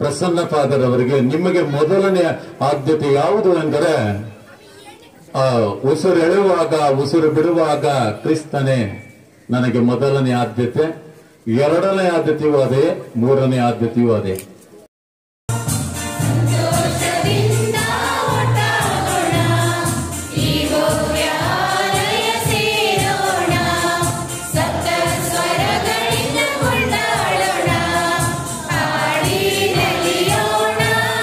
Prasanna father ಅವರಿಗೆ ನಿಮಗೆ ಮೊದಲನೆಯ ಆದ್ಯತೆ ಯಾವುದು ಎಂದರೆ ಆ ಉಸಿರು ಎಳೆಯುವಾಗ ಉಸಿರು ಬಿಡುವಾಗ ಕ್ರಿಸ್ತನೇ ನನಗೆ ಮೊದಲನೇ ಆದ್ಯತೆ ಎರಡನೇ ಆದ್ಯತೆಯೂ ಅದೇ ಮೂರನೇ ಆದ್ಯತೆಯೂ ಅದೇ ಸಂತೋಷದಿಂದ ಒಟ್ಟಾಗೋಣ ಈ ಭವ್ಯಾಲಯ ಸೇರೋಣ ಸಪ್ತ ಸ್ವರಗಳಿಂದ ಕೊಂಡಾಡೋಣ ಹಾಡಿ ನಲಿಯೋಣ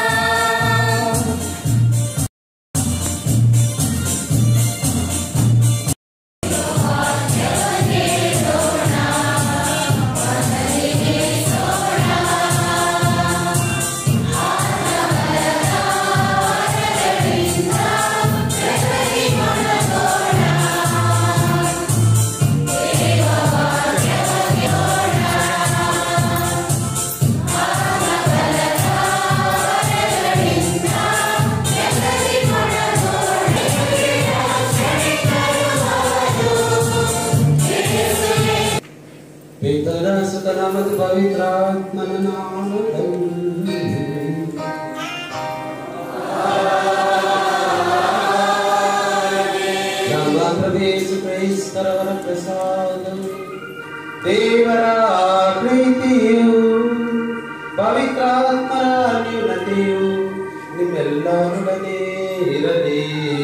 ಪಿತರ ಸುತನ ಮತ್ತು ಪವಿತ್ರಾತ್ಮನ ನಾಮದಲ್ಲಿ ನಮ್ಮ ಪ್ರಭೇಸು ಕ್ರೈಸ್ತರವರ ಪ್ರಸಾದ ದೇವರ ಪ್ರೀತಿಯು ಪವಿತ್ರಾತ್ಮರ ನ್ಯೂನತೆಯು ನಿಮ್ಮೆಲ್ಲರೊಡನೆ ಇರಲಿ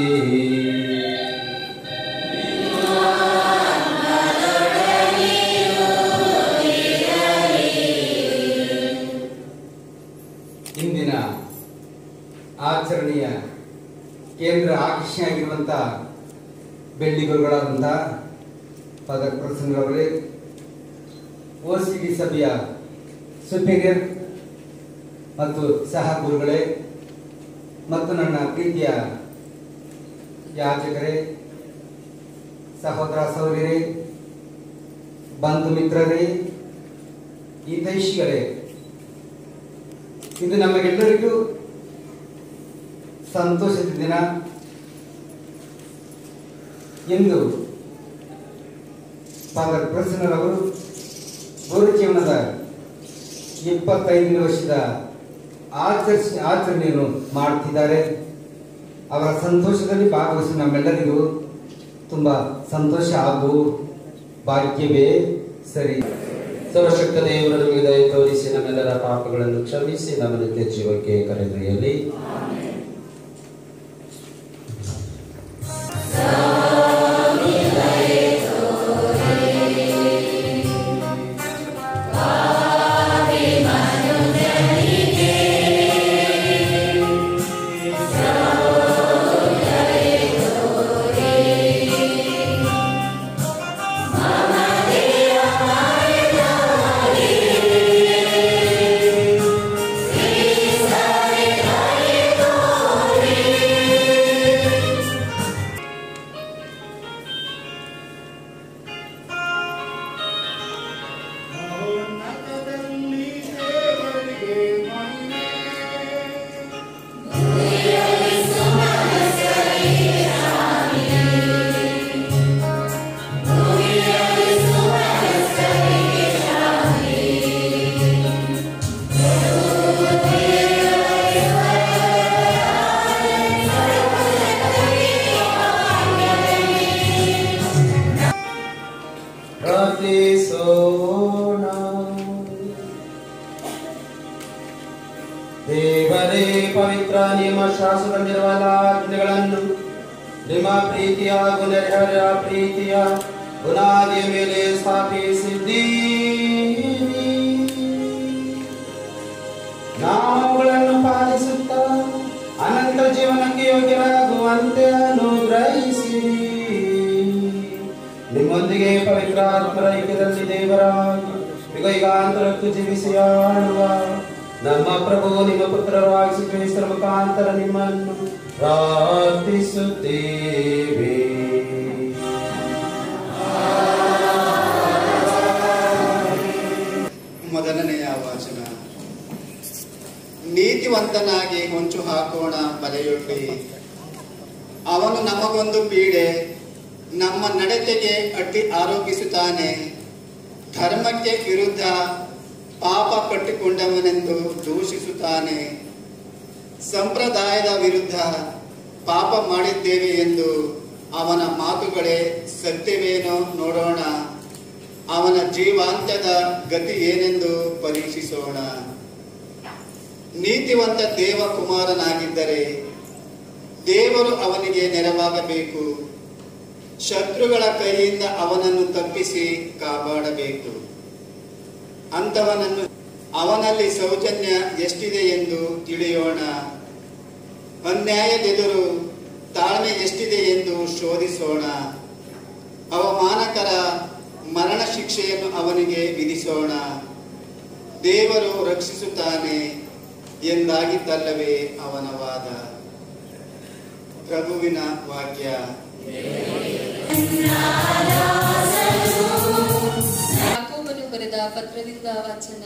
ಇಂದಿನ ಆಚರಣೆಯ ಕೇಂದ್ರ ಆಕರ್ಷಣೆಯಾಗಿರುವಂಥ ಬೆಳ್ಳಿ ಗುರುಗಳಾದಂಥ ಫಾದರ್ ಪ್ರಸನ್ನರವರೇ ಓ ಸಿ ಡಿ ಸಭೆಯ ಸುಪೀರಿಯರ್ ಮತ್ತು ಸಹ ಗುರುಗಳೇ ಮತ್ತು ನನ್ನ ಪ್ರೀತಿಯ ಯಾಜಕರೇ ಸಹೋದರ ಸಹೋದರರೇ ಬಂಧು ಮಿತ್ರರೇ ಹಿತೈಷಿಗಳೇ ಇದು ನಮಗೆಲ್ಲರಿಗೂ ಸಂತೋಷದ ದಿನ ಎಂದು ಫಾದರ್ ಪ್ರಸನ್ನರವರು ಗುರು ಜೀವನದ ಇಪ್ಪತ್ತೈದನೇ ವರ್ಷದ ಆಚರಿಸ ಆಚರಣೆಯನ್ನು ಮಾಡುತ್ತಿದ್ದಾರೆ ಅವರ ಸಂತೋಷದಲ್ಲಿ ಭಾಗವಹಿಸಿ ನಮ್ಮೆಲ್ಲರಿಗೂ ತುಂಬ ಸಂತೋಷ ಹಾಗೂ ಭಾಗ್ಯವೇ ಸರಿ ಸರ್ವಶಕ್ತ ದೇವರು ನಮಗೆ ದಯ ತೋರಿಸಿ ನಮ್ಮೆಲ್ಲರ ಪಾಪಗಳನ್ನು ಕ್ಷಮಿಸಿ ನಮ್ಮ ನಿತ್ಯ ಜೀವಕ್ಕೆ ಕರೆದೊಯ್ಯಲಿ ಮೌನದಲ್ಲಿ ದೇವರಿಗೆ ಮಹಿಮೆ. ಪ್ರಾರ್ಥಿಸೋಣ ದೇವರೇ ಪವಿತ್ರ ನಿಮ್ಮ ಶಾಸನದಲ್ಲಿರುವ ಎಲ್ಲ ಆಜ್ಞೆಗಳನ್ನು ನಿಮ್ಮ ಪ್ರೀತಿಯ ಹಾಗೂ ನೆರೆಹೊರೆಯ ಪ್ರೀತಿಯ ಬುನಾದಿಯ ಮೇಲೆ ಸ್ಥಾಪಿಸಿದ್ದೀರಿ ನಾವು ಅವುಗಳನ್ನು ಪಾಲಿಸುತ್ತಾ ಅನಂತ ಜೀವನಕ್ಕೆ ಯೋಗ್ಯರಾಗುವಂತೆ ಅನುಗ್ರಹಿಸಿರಿ ನಿಮ್ಮೊಂದಿಗೆ ಪವಿತ್ರ ಆತ್ಮರ ಐಕ್ಯದಲ್ಲಿ ದೇವರ ಈಗ ಈಗಾಂತರಕ್ಕೂ ಜೀವಿಸಿ ಆಳುವ ನಮ್ಮ ಪ್ರಭು ನಿಮ್ಮ ಪುತ್ರರು ಆಗಿಸಿ ಕ್ರೈಸ್ತರ ಮುಖಾಂತರ ನಿಮ್ಮನ್ನು ಪ್ರಾರ್ಥಿಸುತ್ತೇವೆ ಮೊದಲನೆಯ ವಾಚನ ನೀತಿವಂತನಾಗಿ ಹೊಂಚು ಹಾಕೋಣ ಬಲೆಯೊಡ್ಡಿ ಅವನು ನಮಗೊಂದು ಪೀಡೆ ನಮ್ಮ ನಡತೆಗೆ ಅಡ್ಡಿ ಆರೋಪಿಸುತ್ತಾನೆ ಧರ್ಮಕ್ಕೆ ವಿರುದ್ಧ ಪಾಪ ಕಟ್ಟಿಕೊಂಡವನೆಂದು ದೂಷಿಸುತ್ತಾನೆ ಸಂಪ್ರದಾಯದ ವಿರುದ್ಧ ಪಾಪ ಮಾಡಿದ್ದೇವೆ ಎಂದು ಅವನ ಮಾತುಗಳೇ ಸತ್ಯವೇನೋ ನೋಡೋಣ ಅವನ ಜೀವಾಂತ್ಯದ ಗತಿ ಏನೆಂದು ಪರೀಕ್ಷಿಸೋಣ ನೀತಿವಂತ ದೇವಕುಮಾರನಾಗಿದ್ದರೆ ದೇವರು ಅವನಿಗೆ ನೆರವಾಗಬೇಕು ಶತ್ರುಗಳ ಕೈಯಿಂದ ಅವನನ್ನು ತಪ್ಪಿಸಿ ಕಾಪಾಡಬೇಕು ಅಂತವನನ್ನು ಅವನಲ್ಲಿ ಸೌಜನ್ಯ ಎಷ್ಟಿದೆ ಎಂದು ತಿಳಿಯೋಣ ಅನ್ಯಾಯದೆದುರು ತಾಳ್ಮೆ ಎಷ್ಟಿದೆ ಎಂದು ಶೋಧಿಸೋಣ ಅವಮಾನಕರ ಮರಣ ಶಿಕ್ಷೆಯನ್ನು ಅವನಿಗೆ ವಿಧಿಸೋಣ ದೇವರು ರಕ್ಷಿಸುತ್ತಾನೆ ಎಂದಾಗಿದ್ದಲ್ಲವೇ ಅವನ ವಾದ ಪ್ರಭುವಿನ ವಾಕ್ಯ ಯಾಕೋಬನು ಬರೆದ ಪತ್ರದಿಂದ ವಚನ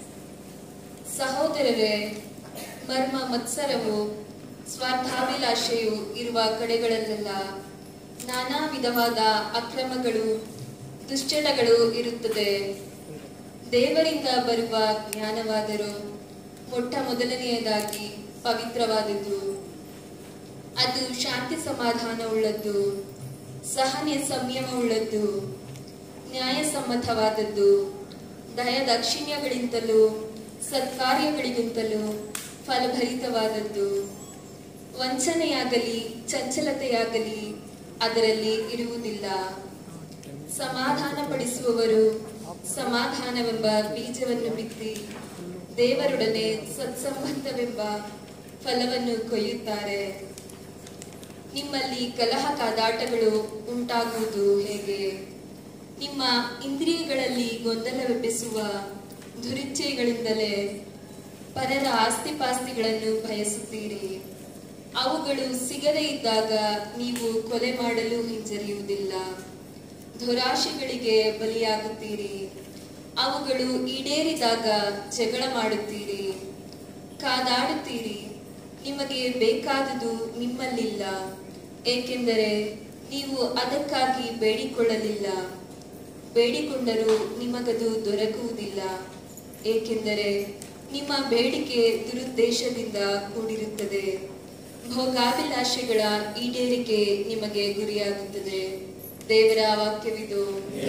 ಸಹೋದರರೇ ಮರ್ಮ ಮತ್ಸರವು ಸ್ವಾರ್ಥಾಭಿಲಾಷೆಯು ಇರುವ ಕಡೆಗಳಲ್ಲೆಲ್ಲ ನಾನಾ ವಿಧವಾದ ಅಕ್ರಮಗಳು ದುಶ್ಚಟಗಳು ಇರುತ್ತದೆ ದೇವರಿಂದ ಬರುವ ಜ್ಞಾನವಾದರೂ ಮೊಟ್ಟ ಮೊದಲನೆಯದಾಗಿ ಪವಿತ್ರವಾದದ್ದು ಅದು ಶಾಂತಿ ಸಮಾಧಾನವುಳ್ಳದ್ದು ಸಹನೆ ಸಂಯಮವುಳ್ಳದ್ದು ನ್ಯಾಯಸಮ್ಮತವಾದದ್ದು ದಯದಾಕ್ಷಿಣ್ಯಗಳಿಂತಲೂ ಸತ್ಕಾರ್ಯಗಳಿಗಿಂತಲೂ ಫಲಭರಿತವಾದದ್ದು ವಂಚನೆಯಾಗಲಿ ಚಂಚಲತೆಯಾಗಲಿ ಅದರಲ್ಲಿ ಇರುವುದಿಲ್ಲ ಸಮಾಧಾನಪಡಿಸುವವರು ಸಮಾಧಾನವೆಂಬ ಬೀಜವನ್ನು ಬಿತ್ತಿ ದೇವರೊಡನೆ ಸತ್ಸಂಬಂಧವೆಂಬ ಫಲವನ್ನು ಕೊಯ್ಯುತ್ತಾರೆ ನಿಮ್ಮಲ್ಲಿ ಕಲಹ ಕಾದಾಟಗಳು ಉಂಟಾಗುವುದು ಹೇಗೆ ನಿಮ್ಮ ಇಂದ್ರಿಯಗಳಲ್ಲಿ ಗೊಂದಲವೆಬ್ಬಿಸುವ ದುರಿಚ್ಛೆಗಳಿಂದಲೇ ಪರರ ಆಸ್ತಿಪಾಸ್ತಿಗಳನ್ನು ಬಯಸುತ್ತೀರಿ ಅವುಗಳು ಸಿಗದೇ ಇದ್ದಾಗ ನೀವು ಕೊಲೆ ಮಾಡಲು ಹಿಂಜರಿಯುವುದಿಲ್ಲ ದುರಾಶೆಗಳಿಗೆ ಬಲಿಯಾಗುತ್ತೀರಿ ಅವುಗಳು ಈಡೇರಿದಾಗ ಜಗಳ ಮಾಡುತ್ತೀರಿ ಕಾದಾಡುತ್ತೀರಿ ನಿಮಗೆ ಬೇಕಾದುದು ನಿಮ್ಮಲ್ಲಿಲ್ಲ ಏಕೆಂದರೆ ನೀವು ಅದಕ್ಕಾಗಿ ಬೇಡಿಕೊಳ್ಳಲಿಲ್ಲ ಬೇಡಿಕೊಂಡರೂ ನಿಮಗದು ದೊರಕುವುದಿಲ್ಲ ಏಕೆಂದರೆ ನಿಮ್ಮ ಬೇಡಿಕೆ ದುರುದ್ದೇಶದಿಂದ ಕೂಡಿರುತ್ತದೆ ಭೋಗಾಭಿಲಾಷೆಗಳ ಈಡೇರಿಕೆ ನಿಮಗೆ ಗುರಿಯಾಗುತ್ತದೆ ದೇವರ ವಾಕ್ಯವಿದು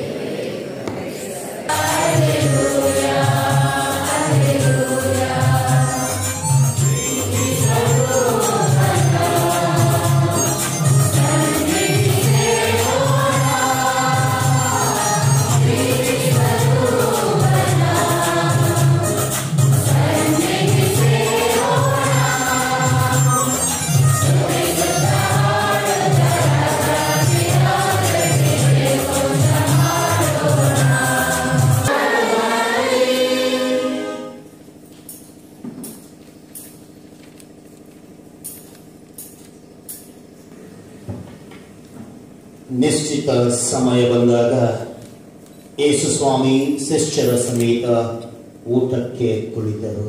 ನಿಶ್ಚಿತ ಸಮಯ ಬಂದಾಗ ಯೇಸು ಸ್ವಾಮಿ ಶಿಷ್ಯರ ಸಮೇತ ಊಟಕ್ಕೆ ಕುಳಿತರು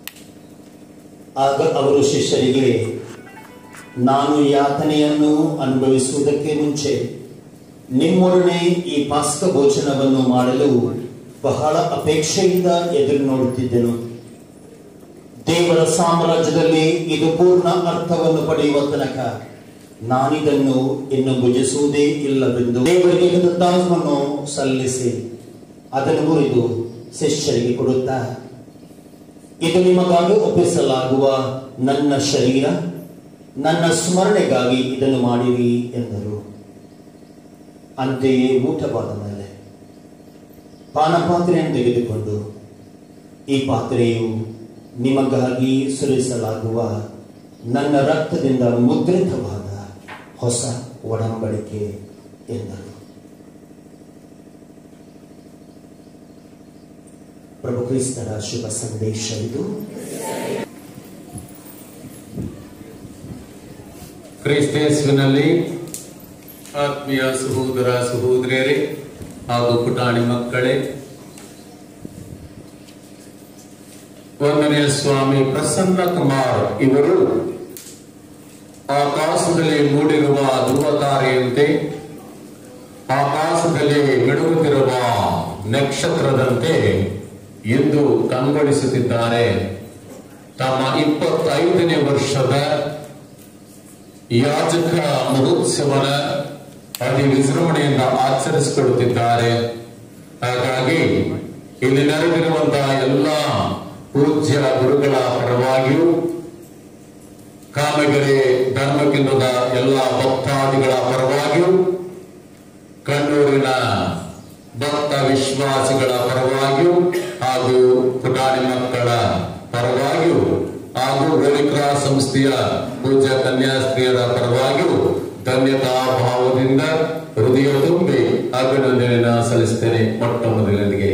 ಆಗ ಅವರು ಶಿಷ್ಯರಿಗೆ ನಾನು ಯಾತನೆಯನ್ನು ಅನುಭವಿಸುವುದಕ್ಕೆ ಮುಂಚೆ ನಿಮ್ಮೊಡನೆ ಈ ಪಾಸ್ಕ ಭೋಜನವನ್ನು ಮಾಡಲು ಬಹಳ ಅಪೇಕ್ಷೆಯಿಂದ ಎದುರು ನೋಡುತ್ತಿದ್ದೆನು ದೇವರ ಸಾಮ್ರಾಜ್ಯದಲ್ಲಿ ಇದು ಪೂರ್ಣ ಅರ್ಥವನ್ನು ಪಡೆಯುವ ತನಕ ನಾನಿದನ್ನು ಇನ್ನು ಭುಜಿಸುವುದೇ ಇಲ್ಲವೆಂದು ದೇವರಿಗೆ ಕೃತಜ್ಞಾನವನ್ನು ಸಲ್ಲಿಸಿ ಅದನ್ನು ಮುರಿದು ಶಿಷ್ಯರಿಗೆ ಕೊಡುತ್ತಾ ಇದು ನಿಮಗಾಗಿ ಒಪ್ಪಿಸಲಾಗುವ ನನ್ನ ಶರೀರ ನನ್ನ ಸ್ಮರಣೆಗಾಗಿ ಇದನ್ನು ಮಾಡಿರಿ ಎಂದರು ಅಂತೆಯೇ ಊಟವಾದ ಮೇಲೆ ಪಾನಪಾತ್ರೆಯನ್ನು ತೆಗೆದುಕೊಂಡು ಈ ಪಾತ್ರೆಯು ನಿಮಗಾಗಿ ಸುರಿಸಲಾಗುವ ನನ್ನ ರಕ್ತದಿಂದ ಮುದ್ರಿತವಾದ ಹೊಸ ಒಡಂಬಡಿಕೆ ಎಂದರು ಪ್ರಭು ಕ್ರಿಸ್ತರ ಶುಭ ಸಂದೇಶ ಇದು ಕ್ರಿಸ್ತೇಸುವಿನಲ್ಲಿ ಆತ್ಮೀಯ ಸಹೋದರ ಸಹೋದರಿಯರೇ ಹಾಗೂ ಪುಟಾಣಿ ಮಕ್ಕಳೇ ಒಂದನೆಯ ಸ್ವಾಮಿ ಪ್ರಸನ್ನ ಕುಮಾರ್ ಇವರು ಆಕಾಶದಲ್ಲಿ ಮೂಡಿರುವ ಧ್ರುವತಾರೆಯಂತೆ ಆಕಾಶದಲ್ಲಿ ಮಿಡುಗುತ್ತಿರುವ ನಕ್ಷತ್ರದಂತೆ ಎಂದು ಕಂಗೊಳಿಸುತ್ತಿದ್ದಾರೆ ತಮ್ಮ ಇಪ್ಪತ್ತೈದನೇ ವರ್ಷದ ಯಾಜಕ ಮಹೋತ್ಸವನ ಅತಿ ವಿಜೃಂಭಣೆಯಿಂದ ಆಚರಿಸಿಕೊಳ್ಳುತ್ತಿದ್ದಾರೆ ಹಾಗಾಗಿ ಇಲ್ಲಿ ನೆರೆದಿರುವಂತಹ ಎಲ್ಲ ಪೂಜ್ಯ ಗುರುಗಳ ಪರವಾಗಿಯೂ ಕಾಮಗೆರೆ ಧರ್ಮಕೇಂದ್ರದ ಎಲ್ಲ ಭಕ್ತಾದಿಗಳ ಪರವಾಗಿಯೂ ಕಣ್ಣೂರಿನ ಭಕ್ತ ವಿಶ್ವಾಸಿಗಳ ಪರವಾಗಿಯೂ ಹಾಗೂ ಪುಟಾಣಿ ಮಕ್ಕಳ ಪರವಾಗಿಯೂ ಹಾಗೂ ಗೋಲಿಕ್ರಾ ಸಂಸ್ಥೆಯ ಪೂಜ್ಯ ಕನ್ಯಾಸ್ತ್ರೀಯರ ಪರವಾಗಿಯೂ ಧನ್ಯತಾ ಭಾವದಿಂದ ಹೃದಯ ತುಂಬಿ ಅಭಿನಂದನೆಯನ್ನು ಸಲ್ಲಿಸ್ತೇನೆ ಮೊಟ್ಟ ಮೊದಲನಿಗೆ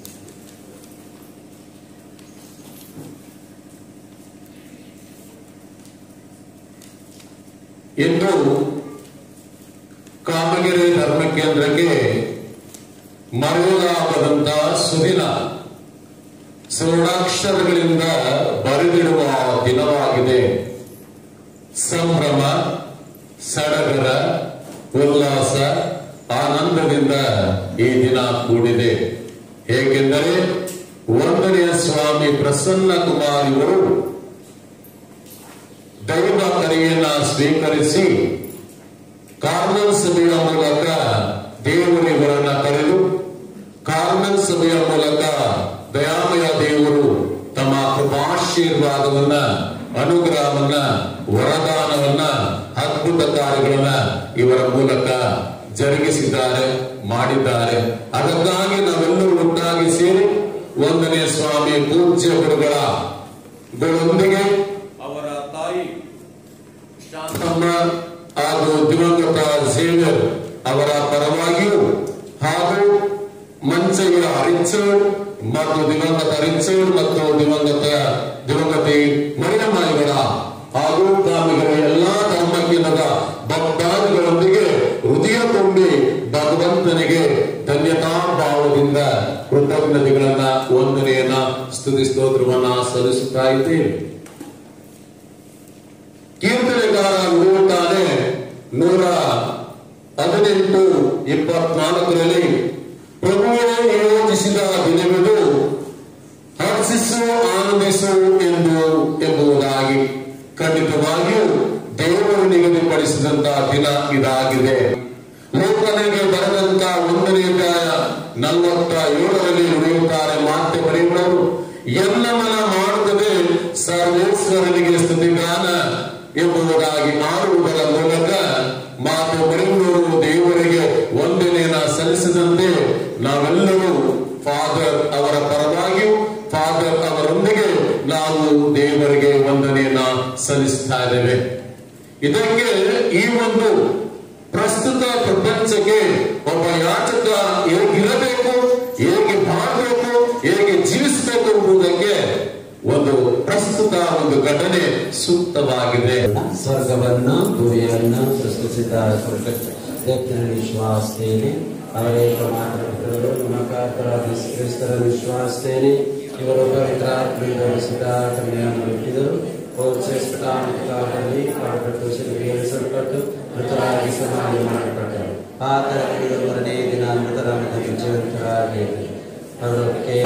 ಇನ್ನು ಕಾಮಗೆರೆ ಧರ್ಮ ಕೇಂದ್ರಕ್ಕೆ ಮರೆಯಲಾಗದಂತ ಸುದಿನ ಸುವರ್ಣಾಕ್ಷರಗಳಿಂದ ಬರೆದಿಡುವ ದಿನವಾಗಿದೆ ಸಂಭ್ರಮ ಸಡಗರ ಉಲ್ಲಾಸ ಆನಂದದಿಂದ ಈ ದಿನ ಕೂಡಿದೆ ಏಕೆಂದರೆ ಒಂದನೆಯ ಸ್ವಾಮಿ ಪ್ರಸನ್ನ ಕುಮಾರ್ ಇವರು ದೈವ ಕರೆಯನ್ನ ಸ್ವೀಕರಿಸಿ ಕಾರ್ನಲ್ ಸಭೆಯ ಮೂಲಕ ದೇವರಿವರನ್ನ ಕರೆದು ಕಾರ್ನಲ್ ಸಭೆಯ ಮೂಲಕ ದಯಾಮಯ ದೇವರು ತಮ್ಮ ಕೃಪಾಶೀರ್ವಾದವನ್ನ ಅನುಗ್ರಹವನ್ನ ವರದಾನವನ್ನ ಅದ್ಭುತ ಕಾರ್ಯಗಳನ್ನ ಇವರ ಮೂಲಕ ಜರುಗಿಸಿದ್ದಾರೆ ಮಾಡಿದ್ದಾರೆ ಅದಕ್ಕಾಗಿ ನಾವೆಲ್ಲರೂ ಒಟ್ಟಾಗಿ ಸೇರಿ ಒಂದನೇ ಸ್ವಾಮಿ ಪೂಜ್ಯ ಗುರುಗಳ ಗಳೊಂದಿಗೆ ಅವರ ತಾಯಿ ಶಾಂತಮ್ಮ ಹಾಗೂ ದಿವಂಗತ ಸೇವರ್ ಅವರ ಪರವಾಗಿಯೂ ಹಾಗೂ ಮಂಚಯ್ಯ ರಿಚರ್ಡ್ ಮತ್ತು ದಿವಂಗತ ರಿಚರ್ಡ್ ಮತ್ತು ದಿವಂಗತ ದಿವಂಗತಿ ಮರಿಯಮ್ಮಾಯಿಗಳ ಹಾಗೂ ಕಾಮಿಗಳ ಎಲ್ಲಾ ಧರ್ಮಕ್ಕಿಲ್ಲದ ಭಕ್ತಾದಿಗಳೊಂದಿಗೆ ಹೃದಯ ತುಂಬಿ ಭಗವಂತನಿಗೆ ಧನ್ಯತಾ ಭಾವದಿಂದ ಕೃತಜ್ಞತೆಗಳನ್ನ ವಂದನೆಯನ್ನ ಸ್ತುತಿ ಸ್ತೋತ್ರವನ್ನ ಸಲ್ಲಿಸುತ್ತಾ ಇದ್ದೇವೆ ಕೀರ್ತನೆಗಾರ ನುಡಿಯುತ್ತಾನೆ ನೂರ ಹದಿನೆಂಟು ಇಪ್ಪತ್ನಾಲ್ಕರಲ್ಲಿ ಪ್ರಭುವೇ ನಿಯೋಜಿಸಿದ ದಿನವಿದು ಹರ್ಷಿಸು ಆನಂದಿಸು ಎಂದು ಎಂಬುದಾಗಿ ಖಂಡಿತವಾಗಿಯೂ ದೇವರು ನಿಗದಿಪಡಿಸಿದಂತಹ ದಿನ ಇದಾಗಿದೆ ಲೋಕನಿಗೆ ಬರೆದಂತ ಒಂದನೇ ಅಧ್ಯಾಯ ನಲವತ್ತ ಏಳರಲ್ಲಿ ನುಡಿಯುತ್ತಾರೆ ಮಾತೆ ಬರೆಯುವರು ಎಲ್ಲವನ್ನ ಮಾಡುತ್ತದೆ ಸರ್ವೇಶ್ವರನಿಗೆ ಸ್ತುತಿಗಾನ ಎಂಬುದಾಗಿ ಮಾಡುವುದರ ಮೂಲಕ ಮಾತು ಬರೆಯುವರು ದೇವರಿಗೆ ವಂದನೆಯನ್ನ ಸಲ್ಲಿಸಿದಂತೆ ನಾವೆಲ್ಲರೂ ಫಾದರ್ ಅವರ ಪರವಾಗಿಯೂ ಫಾದರ್ ಅವರೊಂದಿಗೆ ನಾವು ದೇವರಿಗೆ ವಂದನೆಯನ್ನ ಸಲ್ಲಿಸ್ತಾ ಇದ್ದೇವೆ ಇದಕ್ಕೆ ಈ ಒಂದು ಪ್ರಸ್ತುತ ಪ್ರಪಂಚಕ್ಕೆ ಒಬ್ಬ ಯಾಚಕ ಹೇಗಿರಬೇಕು ಹೇಗೆ ಬಾಳಬೇಕು ಹೇಗೆ ಜೀವಿಸಬೇಕು ಎಂಬುದಕ್ಕೆ ಒಂದು ಪ್ರಸ್ತುತ ಒಂದು ಘಟನೆ ಸೂಕ್ತವಾಗಿದೆ ಸ್ವರ್ಗವನ್ನ ಭೂಮಿಯನ್ನ ಸೃಷ್ಟಿಸಿದ ದೇವರಲ್ಲಿ ವಿಶ್ವಾಸಿಸ್ತೇನೆ ಅವರೇ ಮಾತ್ರ ಪುತ್ರರು ನಮ್ಮ ಕರ್ತರಾದ ಯೇಸು ಕ್ರಿಸ್ತರ ವಿಶ್ವಾಸಿಸ್ತೇನೆ ಇವರು ಪವಿತ್ರಾತ್ಮದಿಂದ ಹೊರಿಸಿದ ಕನ್ಯೆಯನ್ನು ಹುಟ್ಟಿದರು ಕಾಲದಲ್ಲಿ ಕಾಡಪಟ್ಟು ಸಿಲುಬೆಯೇರಿಸಲ್ಪಟ್ಟು ಮೃತರಾಗಿ ಸಮಾಧಿ ಮಾಡಲ್ಪಟ್ಟರು ಆತರ ಹಿಡಿದ ಮೂರನೇ ದಿನ ಮೃತರ ಮತ್ತು ಜೀವಂತರಾಗಿ ಅವರೊಟ್ಟಿಗೆ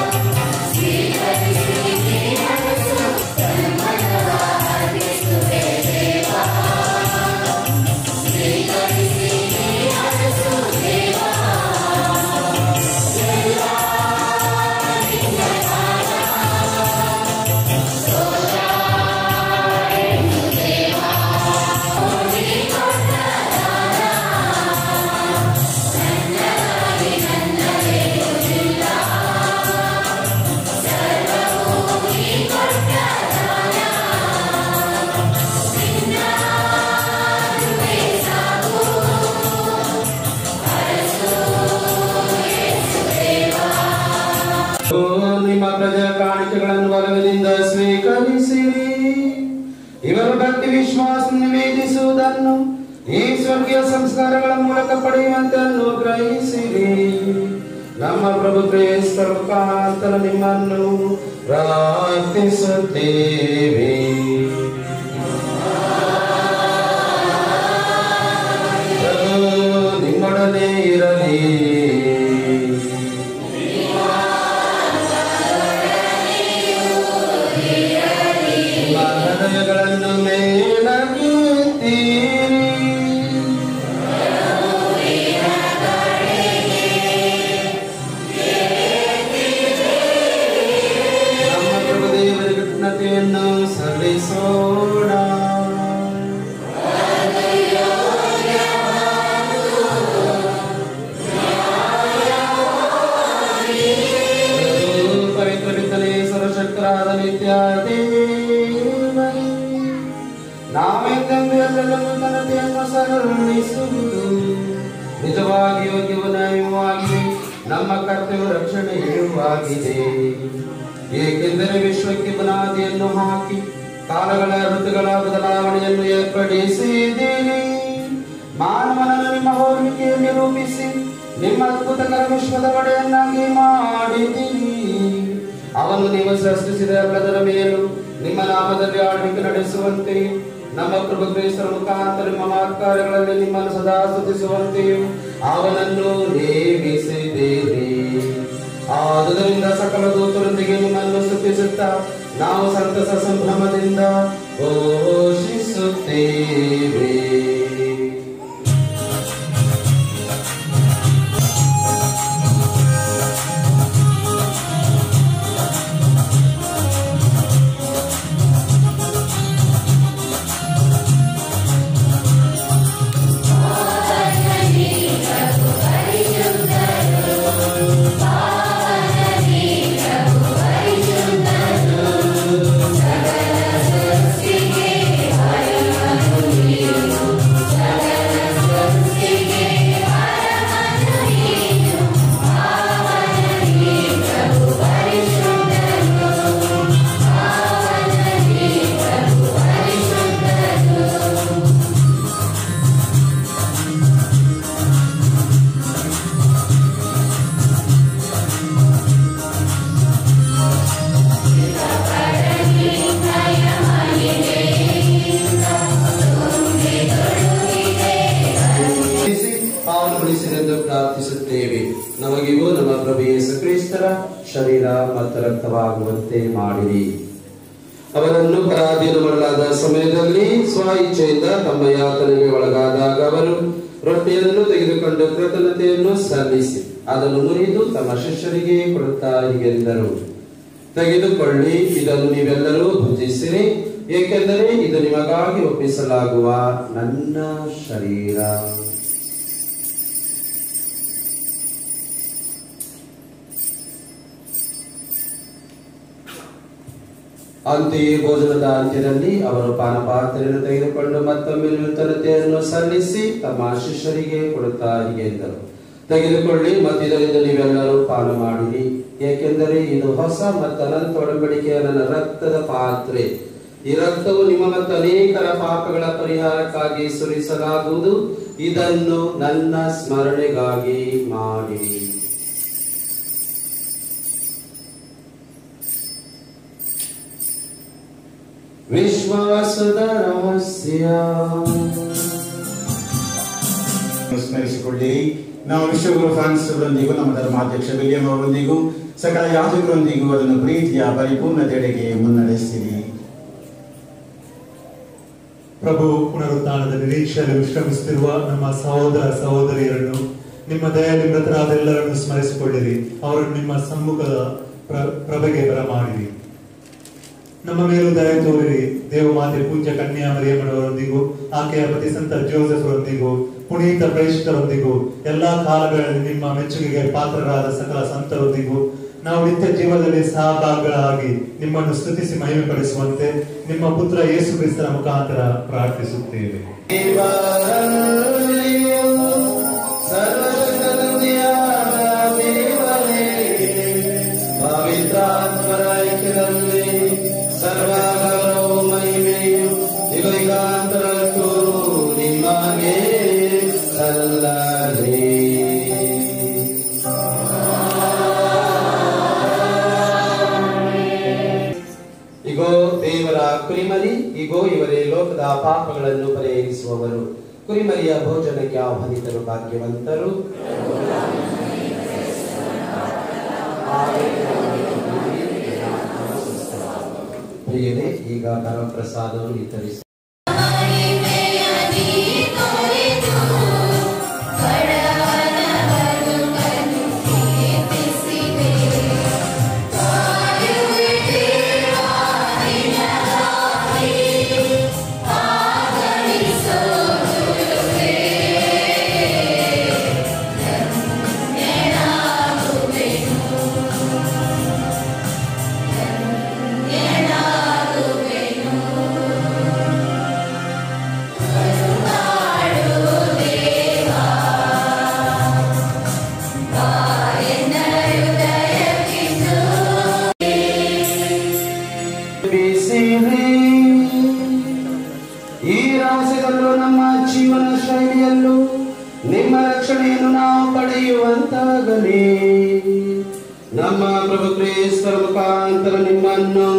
ಓ, ನಿಮ್ಮ ಪ್ರಜಾ ಕಾಣಿಕೆಗಳನ್ನು ಒಲವಿನಿಂದ ಸ್ವೀಕರಿಸಿರಿ ಇವರು ಭಕ್ತಿ ವಿಶ್ವಾಸ ನಿವೇದಿಸುವುದನ್ನು ಈ ಸ್ವರ್ಗೀಯ ಸಂಸ್ಕಾರಗಳ ಮೂಲಕ ಪಡೆಯುವಂತೆ ಅನುಗ್ರಹಿಸಿರಿ ನಮ್ಮ ಪ್ರಭು ಕ್ರಿಸ್ತರ ಮುಖಾಂತರ ನಿಮ್ಮನ್ನು ಪ್ರಾರ್ಥಿಸುತ್ತೇವೆ ಪ್ರಭು ನಿಮ್ಮೊಡನೆ ಇರಲಿ ಹೃದಯಗಳನ್ನು ಮೇಲಕ್ಕೆತ್ತಿ ನಮ್ಮ ಪ್ರಭುದೇವರ ಕೃತಜ್ಞತೆಯನ್ನು ಸಲ್ಲಿಸೋಣ ಪವಿತ್ರ ಪಿತನೇ ಸರ್ವಶಕ್ತರಾದ ನಿತ್ಯ ದೇವರೇ, ನಾವೆಂದೆಂದು ಎಲ್ಲರಲ್ಲೂ ಘನತೆಯನ್ನು ಸರಣಿಸುವುದು ನಿಜವಾಗಿ ಯೋಗ್ಯವು ನ್ಯಾಯವಾಗಿದೆ ನಮ್ಮ ಕರ್ತವ್ಯ ರಕ್ಷಣೆಯೂ ಆಗಿದೆ ಏಕೆಂದರೆ ವಿಶ್ವಕ್ಕೆ ಬುನಾದಿಯನ್ನು ಹಾಕಿ ಕಾಲಗಳ ಋತುಗಳ ಬದಲಾವಣೆಯನ್ನು ಏರ್ಪಡಿಸಿದ್ದೀರಿ ಮಾನವನನ್ನು ನಿಮ್ಮ ಹೋಲಿಕೆಯಲ್ಲಿ ರೂಪಿಸಿ ನಿಮ್ಮ ಅದ್ಭುತಕರ ವಿಶ್ವದ ಒಡೆಯನ್ನಾಗಿ ಮಾಡಿದ್ದೀರಿ ಅವನು ನೀವು ಸೃಷ್ಟಿಸಿದ ಎಲ್ಲದರ ಮೇಲೂ ನಿಮ್ಮ ನಾಮದಲ್ಲಿ ಆಳ್ವಿಕೆ ನಡೆಸುವಂತೆ ನಮ್ಮ ಪ್ರಭು ಕ್ರಿಸ್ತರ ಮುಖಾಂತರ ನಿಮ್ಮ ಮಹತ್ಕಾರ್ಯಗಳಲ್ಲಿ ನಿಮ್ಮನ್ನು ಸದಾ ಸ್ತುತಿಸುವಂತೆಯೂ ಅವನನ್ನು ನೇಮಿಸಿದ್ದೀರಿ ಆದುದರಿಂದ ಸಕಲ ದೂತರೊಂದಿಗೆ ನಿಮ್ಮನ್ನು ಸ್ತುತಿಸುತ್ತಾ ನಾವು ಸಂತಸ ಸಂಭ್ರಮದಿಂದ ಘೋಷಿಸುತ್ತೇವೆ ಪಾವನಗೊಳಿಸಿರೆಂದು ಪ್ರಾರ್ಥಿಸುತ್ತೇವೆ ನಮಗಿಗೂ ನಮ್ಮ ಪ್ರಭು ಯೇಸು ಕ್ರಿಸ್ತರ ಶರೀರ ಮತ್ತು ರಕ್ತವಾಗುವಂತೆ ಮಾಡಿರಿ ಅವರನ್ನು ಪರಾಧೀನ ಮಾಡಲಾದ ಸಮಯದಲ್ಲಿ ಸ್ವ ಇಚ್ಛೆಯಿಂದ ತಮ್ಮ ಯಾತನೆಗೆ ಒಳಗಾದಾಗ ಅವರು ರೊಟ್ಟಿಯನ್ನು ತೆಗೆದುಕೊಂಡು ಕೃತಜ್ಞತೆಯನ್ನು ಸಲ್ಲಿಸಿ ಅದನ್ನು ಮುರಿದು ತಮ್ಮ ಶಿಷ್ಯರಿಗೆ ಕೊಡುತ್ತಾ ಹೀಗೆಂದರು ತೆಗೆದುಕೊಳ್ಳಿ ಇದನ್ನು ನೀವೆಲ್ಲರೂ ಭುಜಿಸಿರಿ ಏಕೆಂದರೆ ಇದು ನಿಮಗಾಗಿ ಒಪ್ಪಿಸಲಾಗುವ ನನ್ನ ಶರೀರ ಅಂತೆಯೇ ಭೋಜನದ ಅಂತ್ಯದಲ್ಲಿ ಅವರು ಪಾನಪಾತ್ರೆಯನ್ನು ತೆಗೆದುಕೊಂಡು ಮತ್ತೊಮ್ಮೆ ನೂತನತೆಯನ್ನು ಸಲ್ಲಿಸಿ ತಮ್ಮ ಶಿಷ್ಯರಿಗೆ ಕೊಡುತ್ತಾ ಹೀಗೆ ಎಂದರು ತೆಗೆದುಕೊಳ್ಳಿ ಮತ್ತು ಇದರಿಂದ ನೀವೆಲ್ಲರೂ ಪಾನ ಮಾಡಿರಿ ಏಕೆಂದರೆ ಇದು ಹೊಸ ಮತ್ತು ಅನಂತ ಒಡಂಬಡಿಕೆಯ ನನ್ನ ರಕ್ತದ ಪಾತ್ರೆ ಈ ರಕ್ತವು ನಿಮ್ಮ ಮತ್ತು ಅನೇಕರ ಪಾಪಗಳ ಪರಿಹಾರಕ್ಕಾಗಿ ಸುರಿಸಲಾಗುವುದು ಇದನ್ನು ನನ್ನ ಸ್ಮರಣೆಗಾಗಿ ಮಾಡಿರಿ ವಿಶ್ವಾಸದ ರಹಸ್ಯ ಸ್ಮರಿಸಿಕೊಳ್ಳಿರಿ ನಾವು ವಿಶ್ವಗುರು ಫ್ರಾನ್ಸ್ ಅವರೊಂದಿಗೂ ನಮ್ಮ ಧರ್ಮಾಧ್ಯಕ್ಷ ವಿಲಿಯಂ ಅವರೊಂದಿಗೂ ಸಕಲ ಯಾಜಕರೊಂದಿಗೂ ಅದನ್ನು ಪ್ರೀತಿಯ ಪರಿಪೂರ್ಣತೆಡೆಗೆ ಮುನ್ನಡೆಸಿರಿ ಪ್ರಭು ಪುನರುತ್ಥಾನದ ನಿರೀಕ್ಷೆಯಲ್ಲಿ ವಿಶ್ರಮಿಸುತ್ತಿರುವ ನಮ್ಮ ಸಹೋದರ ಸಹೋದರಿಯರನ್ನು ನಿಮ್ಮ ದಯೆಯಲ್ಲಿ ಮೃತರಾದ ಎಲ್ಲರನ್ನು ಸ್ಮರಿಸಿಕೊಳ್ಳಿರಿ ಅವರನ್ನು ನಿಮ್ಮ ಸಮ್ಮುಖದ ಪ್ರ- ಪ್ರಭೆಗೆ ಬರಮಾಡಿರಿ ನಮ್ಮ ಮೇಲೂ ದಯ ತೋರಿರಿ ದೇವಮಾತೆ ಪೂಜ್ಯ ಕನ್ಯಾ ಮರಿಯಮ್ಮನವರೊಂದಿಗೂ ಆಕೆಯ ಪತಿ ಸಂತ ಜೋಸೆಫರೊಂದಿಗೂ ಪುನೀತ ಪ್ರೇಷಿತರೊಂದಿಗೂ ಎಲ್ಲಾ ಕಾಲಗಳಲ್ಲಿ ನಿಮ್ಮ ಮೆಚ್ಚುಗೆಗೆ ಪಾತ್ರರಾದ ಸಕಲ ಸಂತರೊಂದಿಗೂ ನಾವು ನಿತ್ಯ ಜೀವನದಲ್ಲಿ ಸಹಭಾಗಿಗಳಾಗಿ ನಿಮ್ಮನ್ನು ಸ್ತುತಿಸಿ ಮಹಿಮೆ ಪಡಿಸುವಂತೆ ನಿಮ್ಮ ಪುತ್ರ ಯೇಸು ಕ್ರಿಸ್ತರ ಮುಖಾಂತರ ಪ್ರಾರ್ಥಿಸುತ್ತೇವೆ ದೇವರಲ್ಲಿಯೂ ಸರ್ವಶಕ್ತನಿಯಾದ ದೇವರೇ, ಪವಿತ್ರಾತ್ಮರ ಐಕ್ಯದಲ್ಲಿ ಸರ್ವ ಗೌರವವು ಮಹಿಮೆಯು ಯುಗಯುಗಾಂತರಕ್ಕೂ ನಿಮಗೆ ಸಲ್ಲಲಿ ಇಗೋ ದೇವರ ಕುರಿಮರಿ ಇಗೋ ಇವರೇ ಲೋಕದ ಪಾಪಗಳನ್ನು ಪರಿಹರಿಸುವವರು ಕುರಿಮರಿಯ ಭೋಜನಕ್ಕೆ ಆಹ್ವಾನಿತರು ಭಾಗ್ಯವಂತರು ಪ್ರಿಯರೇ ಈಗ ಪರಮಪ್ರಸಾದವನ್ನು ವಿತರಿಸಿ ಬಿಸಿರಿ ಈ ರಾಜ್ಯದಲ್ಲೂ ನಮ್ಮ ಜೀವನ ಶೈಲಿಯಲ್ಲೂ ನಿಮ್ಮ ರಕ್ಷಣೆಯನ್ನು ನಾವು ಪಡೆಯುವಂತಾಗಲಿ ನಮ್ಮ ಪ್ರಭು ಕ್ರಿಸ್ತರ ಮುಖಾಂತರ ನಿಮ್ಮನ್ನು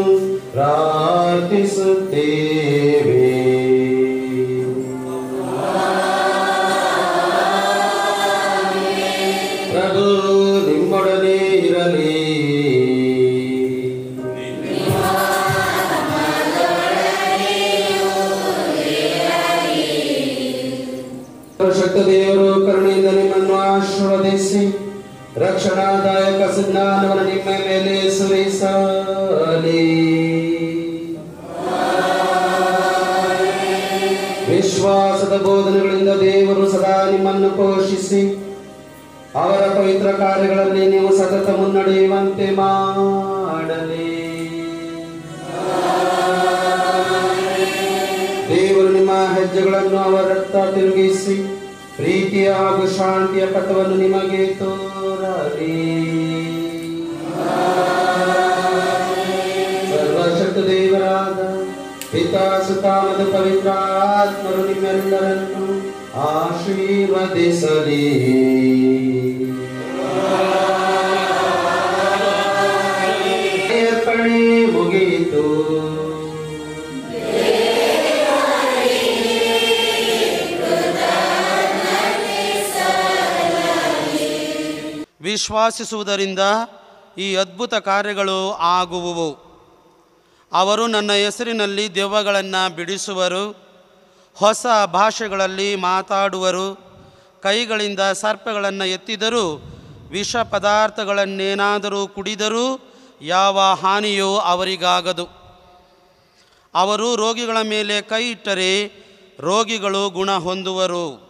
ಪ್ರಾರ್ಥಿಸುತ್ತೇವೆ ಪ್ರಭು ನಿಮ್ಮೊಡನೆ ಇರಲಿ ಶಕ್ತ ದೇವರು ಕರುಣೆಯಿಂದ ನಿಮ್ಮನ್ನು ಆಶೀರ್ವದಿಸಿ ರಕ್ಷಣಾದಾಯಕ ಸಿದ್ಧಾಂತವನ್ನು ನಿಮ್ಮ ಮೇಲೆ ಸುರಿಸಲಿ ವಿಶ್ವಾಸದ ಬೋಧನೆಗಳಿಂದ ದೇವರು ಸದಾ ನಿಮ್ಮನ್ನು ಪೋಷಿಸಿ ಅವರ ಪವಿತ್ರ ಕಾರ್ಯಗಳಲ್ಲಿ ನೀವು ಸತತ ಮುನ್ನಡೆಯುವಂತೆ ಮಾಡಲಿ ದೇವರು ನಿಮ್ಮ ಹೆಜ್ಜೆಗಳನ್ನು ಅವರ ರಕ್ತ ತಿರುಗಿಸಿ ಪ್ರೀತಿಯ ಹಾಗೂ ಶಾಂತಿಯ ಪಥವನ್ನು ನಿಮಗೆ ತೋರಲಿ ಸರ್ವಶಕ್ತ ದೇವರಾದ ಪಿತಾ ಸುತ ಮತ್ತು ಪವಿತ್ರ ಆತ್ಮರು ನಿಮ್ಮೆಲ್ಲರನ್ನು ಆಶೀರ್ವದಿಸಲಿ ಏರ್ಪಣೆ ಮುಗಿಯಿತು ವಿಶ್ವಾಸಿಸುವುದರಿಂದ ಈ ಅದ್ಭುತ ಕಾರ್ಯಗಳು ಆಗುವುವು ಅವರು ನನ್ನ ಹೆಸರಿನಲ್ಲಿ ದೆವ್ವಗಳನ್ನು ಬಿಡಿಸುವರು ಹೊಸ ಭಾಷೆಗಳಲ್ಲಿ ಮಾತಾಡುವರು ಕೈಗಳಿಂದ ಸರ್ಪಗಳನ್ನು ಎತ್ತಿದರೂ ವಿಷ ಪದಾರ್ಥಗಳನ್ನೇನಾದರೂ ಕುಡಿದರೂ ಯಾವ ಹಾನಿಯೂ ಅವರಿಗಾಗದು ಅವರು ರೋಗಿಗಳ ಮೇಲೆ ಕೈ ಇಟ್ಟರೆ ರೋಗಿಗಳು ಗುಣ ಹೊಂದುವರು